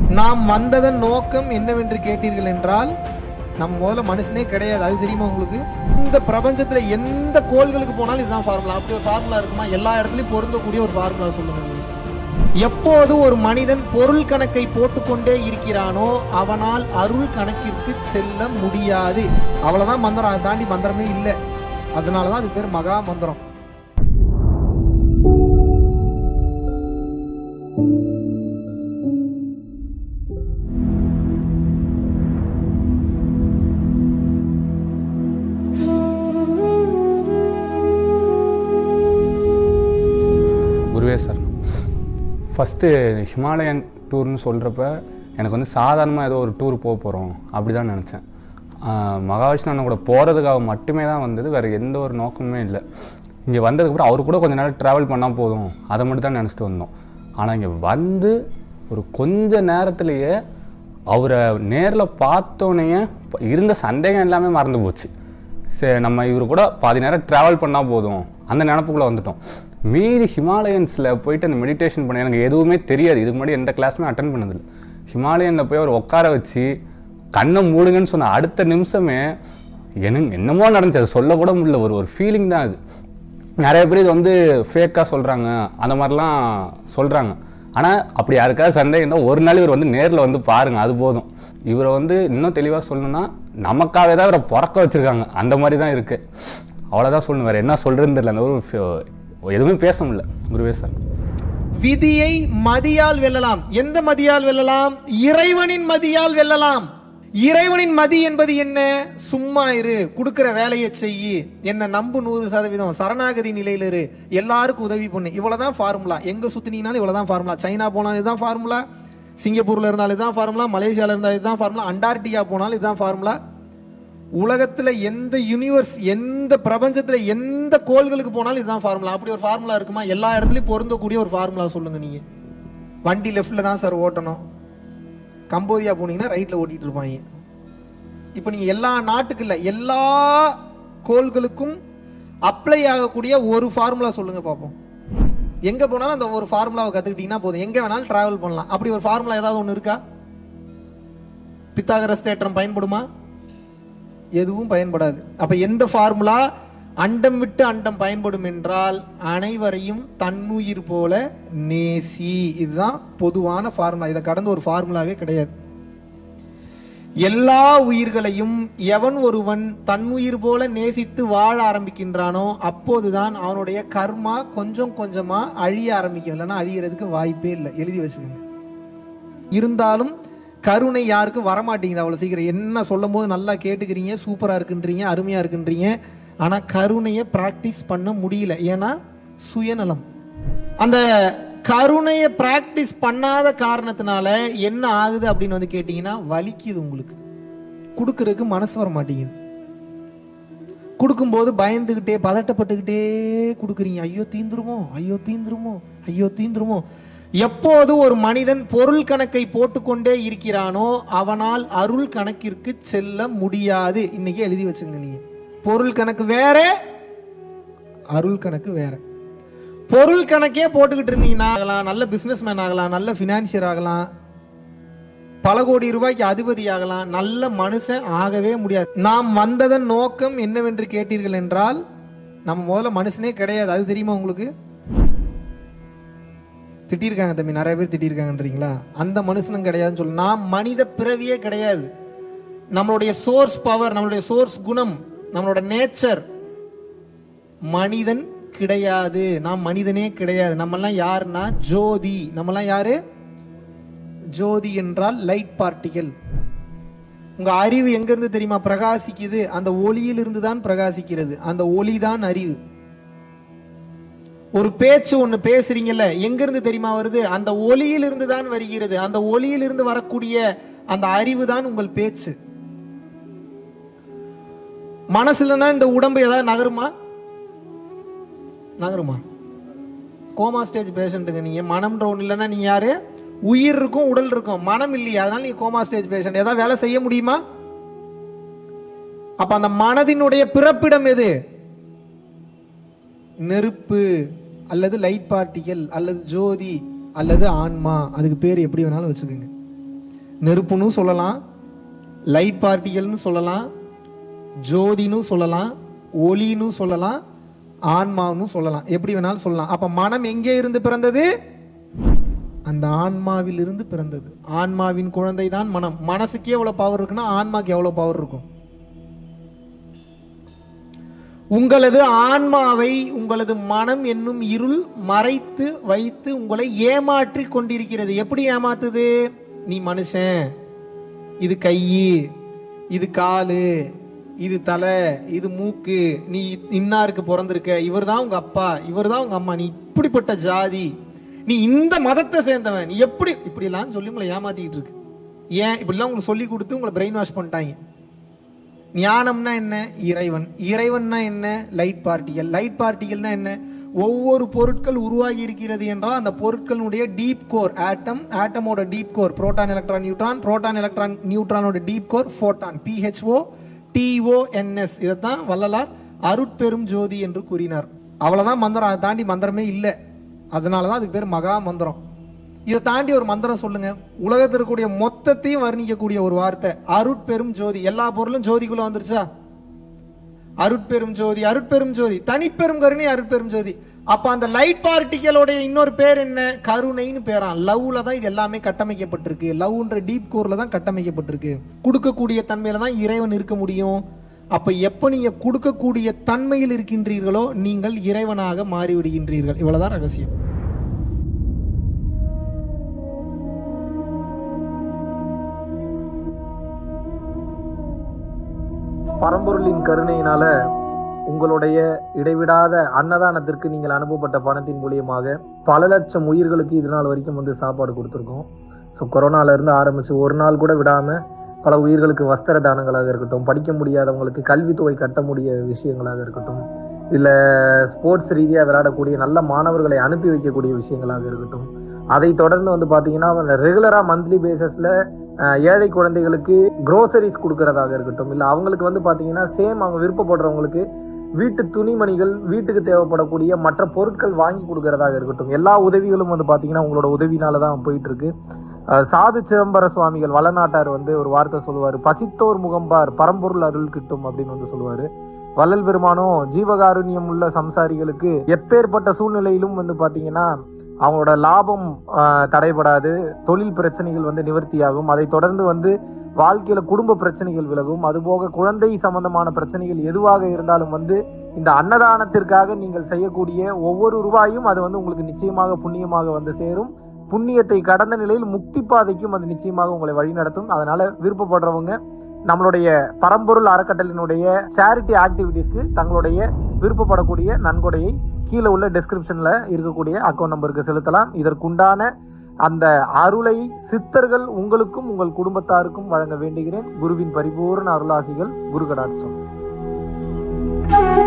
நாம் வந்ததன் நோக்கம் என்னவென்று கேட்டீர்கள் என்றால் நம்ம முதல்ல மனுஷனே கிடையாது அது தெரியுமா உங்களுக்கு இந்த பிரபஞ்சத்துல எந்த கோள்களுக்கு போனாலும் இதுதான் ஃபார்முலா அப்படி ஒரு ஃபார்முலா இருக்குமா எல்லா இடத்துலயும் பொருந்தக்கூடிய ஒரு ஃபார்முலா சொல்லுங்க நீங்க. எப்போது ஒரு மனிதன் பொருள் கணக்கை போட்டுக்கொண்டே இருக்கிறானோ அவனால் அருள் கணக்கிற்கு செல்ல முடியாது அவ்வளவுதான் மந்திரம் அதை தாண்டி மந்திரமே இல்லை அதனாலதான் அது பேர் மகா மந்திரம் குருவே சார் ஃபஸ்ட்டு ஹிமாலயன் டூர்னு சொல்கிறப்ப எனக்கு வந்து சாதாரணமாக ஏதோ ஒரு டூர் போக போகிறோம் அப்படி தான் நினச்சேன் மகாவிஷ்ணு அண்ணன் கூட போகிறதுக்காக மட்டுமே தான் வந்தது வேறு எந்த ஒரு நோக்கமுமே இல்லை இங்கே வந்ததுக்கப்புறம் அவர் கூட கொஞ்ச நேரம் ட்ராவல் பண்ணால் போதும் அதை மட்டும் தான் நினச்சிட்டு வந்தோம் ஆனால் இங்கே வந்து ஒரு கொஞ்ச நேரத்திலேயே அவரை நேரில் பார்த்தோன்னே இருந்த சந்தேகம் எல்லாமே மறந்து போச்சு சரி நம்ம இவர் கூட பாதி நேரம் ட்ராவல் பண்ணால் போதும் அந்த நினப்புக்குள்ளே வந்துட்டோம் மீறி ஹிமாலயன்ஸில் போயிட்டு அந்த மெடிடேஷன் பண்ண எனக்கு எதுவுமே தெரியாது இதுக்கு முன்னாடி எந்த கிளாஸுமே அட்டன் பண்ணதில்லை ஹிமாலயனில் போய் அவர் உட்கார வச்சு கண்ணை மூடுங்கன்னு சொன்ன அடுத்த நிமிஷமே எனக்கு என்னமோ நடந்துச்சு அது சொல்லக்கூட முடியல ஒரு ஒரு ஃபீலிங் தான் அது நிறைய பேர் இது வந்து ஃபேக்காக சொல்கிறாங்க அந்த மாதிரிலாம் சொல்கிறாங்க ஆனால் அப்படி யாருக்காவது சந்தேகம் இருந்தால் ஒரு நாள் இவர் வந்து நேரில் வந்து பாருங்கள் அது போதும் இவரை வந்து இன்னும் தெளிவாக சொல்லணும்னா நமக்காகவே தான் இவரை பிறக்க வச்சுருக்காங்க அந்த மாதிரி தான் இருக்குது அவ்வளோதான் சொல்லணும் வேறு என்ன சொல்கிறதுன்னு தெரியல அந்த ஒரு ஃப- எதுவுமே பேச முடியல குருவே சார் விதியை மதியால் வெல்லலாம் எந்த மதியால் வெல்லலாம் இறைவனின் மதியால் வெல்லலாம் இறைவனின் மதி என்பது என்ன சும்மா இரு கொடுக்கிற வேலையை செய்யி என்ன நம்பு நூறு சதவீதம் சரணாகதி நிலையில இரு எல்லாருக்கும் உதவி பண்ணு இவ்வளவுதான் ஃபார்முலா எங்க சுத்தினீங்கனாலும் இவ்வளவுதான் ஃபார்முலா சைனா போனாலும் இதுதான் ஃபார்முலா சிங்கப்பூர்ல இருந்தாலும் இதுதான் ஃபார்முலா மலேசியால இருந்தாலும் இதுதான் ஃபார்முலா அண்டார்டிகா போனாலும் இதுதான் ஃபார்முலா உலகத்துல எந்த யூனிவர்ஸ் எந்த பிரபஞ்சத்துல எந்த கோள்களுக்கு போனாலும் இதுதான் ஃபார்முலா அப்படி ஒரு ஃபார்முலா இருக்குமா எல்லா இடத்துலயும் பொருந்தக்கூடிய ஒரு ஃபார்முலா சொல்லுங்க நீங்க வண்டி லெஃப்ட்ல தான் சார் ஓட்டணும் கம்போதியா போனீங்கன்னா ரைட்ல ஓட்டிட்டு இருப்பாங்க இப்போ நீங்க எல்லா நாட்டுக்கு இல்ல எல்லா கோள்களுக்கும் அப்ளை ஆகக்கூடிய ஒரு ஃபார்முலா சொல்லுங்க பார்ப்போம் எங்க போனாலும் அந்த ஒரு ஃபார்முலாவை கத்துக்கிட்டீங்கன்னா போதும் எங்க வேணாலும் டிராவல் பண்ணலாம் அப்படி ஒரு ஃபார்முலா ஏதாவது ஒன்று இருக்கா பித்தாகரஸ் தேற்றம் பயன்படுமா எதுவும் பயன்படாது அப்ப எந்த ஃபார்முலா அண்டம் விட்டு அண்டம் பயன்படும் என்றால் அனைவரையும் தன்னுயிர் போல நேசி இதுதான் பொதுவான ஃபார்முலா இதை கடந்த ஒரு ஃபார்முலாவே கிடையாது எல்லா உயிர்களையும் எவன் ஒருவன் தன்னுயிர் போல நேசித்து வாழ ஆரம்பிக்கின்றானோ அப்போதுதான் அவனுடைய கர்மா கொஞ்சம் கொஞ்சமா அழிய ஆரம்பிக்கும் இல்லைன்னா அழியறதுக்கு வாய்ப்பே இல்லை எழுதி வச்சுக்கோங்க இருந்தாலும் கருணை யாருக்கும் வரமாட்டேங்குது அவ்வளோ சீக்கிரம் என்ன சொல்லும் போது நல்லா கேட்டுக்கிறீங்க சூப்பராக இருக்குன்றீங்க அருமையாக இருக்குன்றீங்க ஆனால் கருணையை ப்ராக்டிஸ் பண்ண முடியல ஏன்னா சுயநலம் அந்த கருணையை ப்ராக்டிஸ் பண்ணாத காரணத்தினால என்ன ஆகுது அப்படின்னு வந்து கேட்டிங்கன்னா வலிக்குது உங்களுக்கு கொடுக்கறதுக்கு மனசு வர மாட்டேங்குது கொடுக்கும்போது பயந்துக்கிட்டே பதட்டப்பட்டுக்கிட்டே கொடுக்குறீங்க ஐயோ தீந்துருமோ ஐயோ தீந்துருமோ ஐயோ தீந்துருமோ எப்போது ஒரு மனிதன் பொருள் கணக்கை போட்டுக்கொண்டே இருக்கிறானோ அவனால் அருள் கணக்கிற்கு செல்ல முடியாது இன்னைக்கு எழுதி வச்சுங்க நீங்க பொருள் கணக்கு வேற அருள் கணக்கு வேற பொருள் கணக்கே போட்டுக்கிட்டு இருந்தீங்கன்னா ஆகலாம் நல்ல பிசினஸ் மேன் ஆகலாம் நல்ல ஃபினான்சியர் ஆகலாம் பல கோடி ரூபாய்க்கு அதிபதி ஆகலாம் நல்ல மனுஷன் ஆகவே முடியாது நாம் வந்ததன் நோக்கம் என்னவென்று கேட்டீர்கள் என்றால் நம்ம முதல்ல மனுஷனே கிடையாது அது தெரியுமா உங்களுக்கு திட்டிருக்காங்க தம்பி நிறைய பேர் திட்டிருக்காங்கன்றீங்களா அந்த மனுஷனும் கிடையாதுன்னு சொல்லு நாம் மனித பிறவியே கிடையாது நம்மளுடைய சோர்ஸ் பவர் நம்மளுடைய சோர்ஸ் குணம் நம்மளோட நேச்சர் மனிதன் கிடையாது நாம் மனிதனே கிடையாது நம்மெல்லாம் யாருன்னா ஜோதி நம்மெல்லாம் யாரு ஜோதி என்றால் லைட் பார்ட்டிகல் உங்க அறிவு எங்க இருந்து தெரியுமா பிரகாசிக்குது அந்த ஒளியில் இருந்து தான் பிரகாசிக்கிறது அந்த ஒளி தான் அறிவு ஒரு பேச்சு ஒண்ணு பேசுறீங்கல்ல எங்க இருந்து தெரியுமா வருது அந்த ஒளியில் இருந்து தான் வருகிறது அந்த ஒளியில் இருந்து வரக்கூடிய அந்த அறிவு தான் உங்கள் பேச்சு மனசுலனா இந்த உடம்பு ஏதாவது நகருமா நகருமா கோமா ஸ்டேஜ் பேஷண்ட்டுங்க நீங்க மனம்ன்ற ஒண்ணு இல்லைன்னா நீங்க யாரு உயிர் இருக்கும் உடல் இருக்கும் மனம் இல்லையா அதனால நீங்க கோமா ஸ்டேஜ் பேஷண்ட் ஏதாவது வேலை செய்ய முடியுமா அப்ப அந்த மனதினுடைய பிறப்பிடம் எது நெருப்பு அல்லது லைட் பார்ட்டிகல் அல்லது ஜோதி அல்லது ஆன்மா அதுக்கு பேர் எப்படி வேணாலும் வச்சுக்கோங்க நெருப்புன்னு சொல்லலாம் லைட் பார்ட்டிகள்னு சொல்லலாம் ஜோதின்னு சொல்லலாம் ஒளின்னு சொல்லலாம் ஆன்மான்னு சொல்லலாம் எப்படி வேணாலும் சொல்லலாம் அப்ப மனம் எங்கே இருந்து பிறந்தது அந்த ஆன்மாவில் இருந்து பிறந்தது ஆன்மாவின் குழந்தை தான் மனம் மனசுக்கு எவ்வளவு பவர் இருக்குன்னா ஆன்மாக்கு எவ்வளவு பவர் இருக்கும் உங்களது ஆன்மாவை உங்களது மனம் என்னும் இருள் மறைத்து வைத்து உங்களை ஏமாற்றி கொண்டிருக்கிறது எப்படி ஏமாத்துது நீ மனுஷன் இது கை இது காலு இது தலை இது மூக்கு நீ இன்னாருக்கு பிறந்திருக்க இவர் தான் உங்க அப்பா இவர் தான் உங்க அம்மா நீ இப்படிப்பட்ட ஜாதி நீ இந்த மதத்தை சேர்ந்தவன் நீ எப்படி இப்படிலாம் சொல்லி உங்களை ஏமாத்திக்கிட்டு இருக்கு ஏன் இப்படிலாம் உங்களுக்கு சொல்லி கொடுத்து உங்களை பிரெயின் வாஷ் பண்ணிட்டாங்க ஞானம்னா என்ன இறைவன் இறைவன்னா என்ன லைட் பார்ட்டிகல் லைட் பார்ட்டிகல்னா என்ன ஒவ்வொரு பொருட்கள் உருவாகி இருக்கிறது என்றால் அந்த பொருட்களுடைய டீப் கோர் ஆட்டம் ஆட்டமோட deep core proton electron neutron proton electron நியூட்ரானோட deep core photon P H O T O N S இதைத்தான் வள்ளலார் அருட்பெரும் ஜோதி என்று கூறினார் அவ்வளவுதான் மந்திரம் அதை தாண்டி மந்திரமே இல்லை அதனால தான் அதுக்கு பேர் மகா மந்திரம் இதை தாண்டி ஒரு மந்திரம் சொல்லுங்க உலகத்தில் இருக்கக்கூடிய மொத்தத்தையும் வர்ணிக்கக்கூடிய ஒரு வார்த்தை அருட்பெரும் ஜோதி எல்லா பொருளும் ஜோதிக்குள்ள வந்துருச்சா அருட்பெரும் ஜோதி அருட்பெரும் ஜோதி தனிப்பெரும் கருணை அருட்பெரும் ஜோதி அப்ப அந்த லைட் பார்ட்டிக்கலோடைய இன்னொரு பேர் என்ன கருணைன்னு பேரான் லவ்ல தான் இது எல்லாமே கட்டமைக்கப்பட்டிருக்கு லவ்ன்ற டீப் கோர்ல தான் கட்டமைக்கப்பட்டிருக்கு கொடுக்கக்கூடிய தன்மையில தான் இறைவன் இருக்க முடியும் அப்ப எப்ப நீங்க கொடுக்கக்கூடிய தன்மையில் இருக்கின்றீர்களோ நீங்கள் இறைவனாக மாறிவிடுகின்றீர்கள் இவ்வளவுதான் ரகசியம் பரம்பொருளின் கருணையினால உங்களுடைய இடைவிடாத அன்னதானத்திற்கு நீங்கள் அனுப்பப்பட்ட பணத்தின் மூலியமாக பல லட்சம் உயிர்களுக்கு இது நாள் வரைக்கும் வந்து சாப்பாடு கொடுத்துருக்கோம் ஸோ கொரோனால இருந்து ஆரம்பிச்சு ஒரு நாள் கூட விடாம பல உயிர்களுக்கு வஸ்திர தானங்களாக இருக்கட்டும் படிக்க முடியாதவங்களுக்கு கல்வித்தொகை கட்ட முடிய விஷயங்களாக இருக்கட்டும் இல்லை ஸ்போர்ட்ஸ் ரீதியாக விளையாடக்கூடிய நல்ல மாணவர்களை அனுப்பி வைக்கக்கூடிய விஷயங்களாக இருக்கட்டும் அதை தொடர்ந்து வந்து பார்த்தீங்கன்னா ரெகுலராக மந்த்லி பேசிஸில் ஏழை குழந்தைகளுக்கு க்ரோசரிஸ் கொடுக்கறதாக இருக்கட்டும் இல்லை அவங்களுக்கு வந்து பார்த்தீங்கன்னா சேம் அவங்க விருப்பப்படுறவங்களுக்கு வீட்டு துணிமணிகள் வீட்டுக்கு தேவைப்படக்கூடிய மற்ற பொருட்கள் வாங்கி கொடுக்கறதாக இருக்கட்டும் எல்லா உதவிகளும் வந்து பார்த்தீங்கன்னா உங்களோட உதவினால தான் போயிட்டு இருக்கு அஹ் சாது சிதம்பர சுவாமிகள் வளநாட்டார் வந்து ஒரு வார்த்தை சொல்லுவார் பசித்தோர் முகம்பார் பரம்பொருள் அருள் கிட்டும் அப்படின்னு வந்து சொல்லுவார் வள்ளல் பெருமானும் ஜீவகாருண்யம் உள்ள சம்சாரிகளுக்கு எப்பேற்பட்ட சூழ்நிலையிலும் வந்து பார்த்தீங்கன்னா அவங்களோட லாபம் ஆஹ், தடைபடாது தொழில் பிரச்சனைகள் வந்து நிவர்த்தியாகும் அதை தொடர்ந்து வந்து வாழ்க்கையில குடும்ப பிரச்சனைகள் விலகும் அதுபோக குழந்தை சம்பந்தமான பிரச்சனைகள் எதுவாக இருந்தாலும் வந்து இந்த அன்னதானத்திற்காக நீங்கள் செய்யக்கூடிய ஒவ்வொரு ரூபாயும் அது வந்து உங்களுக்கு நிச்சயமாக புண்ணியமாக வந்து சேரும் புண்ணியத்தை கடந்த நிலையில் முக்தி பாதைக்கும் அது நிச்சயமாக உங்களை வழிநடத்தும் அதனால விருப்பப்படுறவங்க நம்மளுடைய பரம்பொருள் அறக்கட்டளினுடைய சேரிட்டி ஆக்டிவிட்டீஸ்க்கு தங்களுடைய விருப்பப்படக்கூடிய நன்கொடையை கீழே உள்ள டெஸ்கிரிப்ஷன்ல இருக்கக்கூடிய அக்கௌண்ட் நம்பருக்கு செலுத்தலாம் இதற்குண்டான அந்த அருளை சித்தர்கள் உங்களுக்கும் உங்கள் குடும்பத்தாருக்கும் வழங்க வேண்டுகிறேன் குருவின் பரிபூர்ண அருளாசிகள் குரு கடாட்சம்